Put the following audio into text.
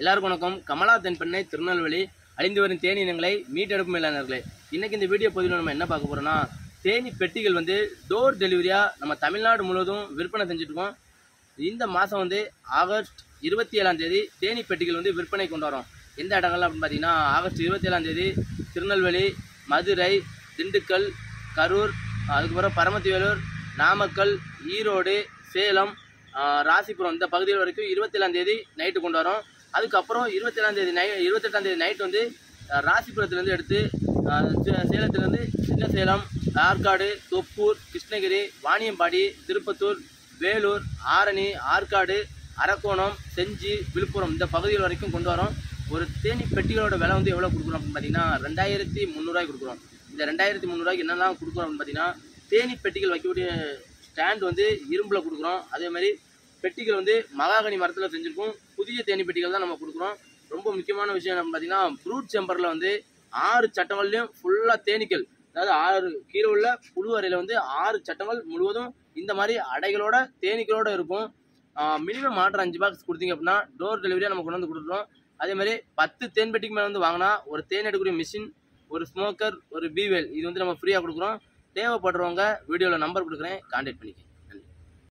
எல்லாருக்கும் வணக்கம் கமலா தென்பெண்ணை திருநெல்வேலி அழிந்து வரும் தேனி இனங்களை மீட்டெடுக்கும் மேலாளர்களே இன்னைக்கு இந்த வீடியோ பதிவில் நம்ம என்ன பார்க்க போறோம்னா தேனி பெட்டிகள் வந்து டோர் டெலிவரியாக நம்ம தமிழ்நாடு முழுவதும் விற்பனை செஞ்சுட்டு இருக்கோம் இந்த மாதம் வந்து ஆகஸ்ட் இருபத்தி ஏழாம் தேதி தேனி பெட்டிகள் வந்து விற்பனை கொண்டு வரோம் எந்த இடங்கள்லாம் அப்படின்னு பார்த்தீங்கன்னா ஆகஸ்ட் இருபத்தி ஏழாம் தேதி திருநெல்வேலி மதுரை திண்டுக்கல் கரூர் அதுக்கப்புறம் பரமத்திவேலூர் நாமக்கல் ஈரோடு சேலம் ஆஹ் ராசிபுரம் இந்த பகுதிகள் வரைக்கும் இருபத்தேழாம் தேதி நைட்டு கொண்டு வரோம் அதுக்கப்புறம் இருபத்தேழாம் தேதி நை இருபத்தெட்டாம் தேதி நைட் வந்து ஆஹ் ராசிபுரத்துலேருந்து எடுத்து ஆஹ் சே- சேலத்துலேருந்து சின்ன சேலம் ஆற்காடு தொப்பூர் கிருஷ்ணகிரி வாணியம்பாடி திருப்பத்தூர் வேலூர் ஆரணி ஆற்காடு அரக்கோணம் செஞ்சி விழுப்புரம் இந்த பகுதிகள் வரைக்கும் கொண்டு வரோம் ஒரு தேனி பெட்டிகளோட விலை வந்து எவ்வளோ கொடுக்குறோம் அப்படின்னு பார்த்தீங்கன்னா ரெண்டாயிரத்தி முந்நூறுவாய்க்கு கொடுக்குறோம் இந்த ரெண்டாயிரத்தி முந்நூறுவாய்க்கு என்னெல்லாம் கொடுக்குறோம் அப்படின்னு பார்த்தீங்கன்னா தேனி பெட்டிகள் வைக்கக்கூடிய ஸ்டாண்ட் வந்து இரும்பில் கொடுக்குறோம் அதே மாதிரி பெட்டிகள் வந்து மகாகனி மரத்தில் செஞ்சுருக்கோம் புதிய தேனி பெட்டிகள் தான் நம்ம கொடுக்குறோம் ரொம்ப முக்கியமான விஷயம் என்ன பார்த்தீங்கன்னா ஃப்ரூட் சேம்பரில் வந்து ஆறு சட்டங்கள்லையும் ஃபுல்லாக தேனீக்கள் அதாவது ஆறு கீழே உள்ள புழு அறையில் வந்து ஆறு சட்டங்கள் முழுவதும் இந்த மாதிரி அடைகளோட தேனீக்களோட இருக்கும் மினிமம் ஆர்டர் அஞ்சு பாக்ஸ் கொடுத்தீங்க அப்படின்னா டோர் டெலிவரியாக நம்ம கொண்டு வந்து கொடுத்துருவோம் அதே மாதிரி பத்து தேன் பெட்டிக்கு மேலே வந்து வாங்கினா ஒரு தேன் எடுக்கக்கூடிய மிஷின் ஒரு ஸ்மோக்கர் ஒரு பீவெல் இது வந்து நம்ம ஃப்ரீயாக கொடுக்குறோம் தேவைப்படுறவங்க வீடியோவில் நம்பர் கொடுக்குறேன் கான்டாக்ட் பண்ணிக்க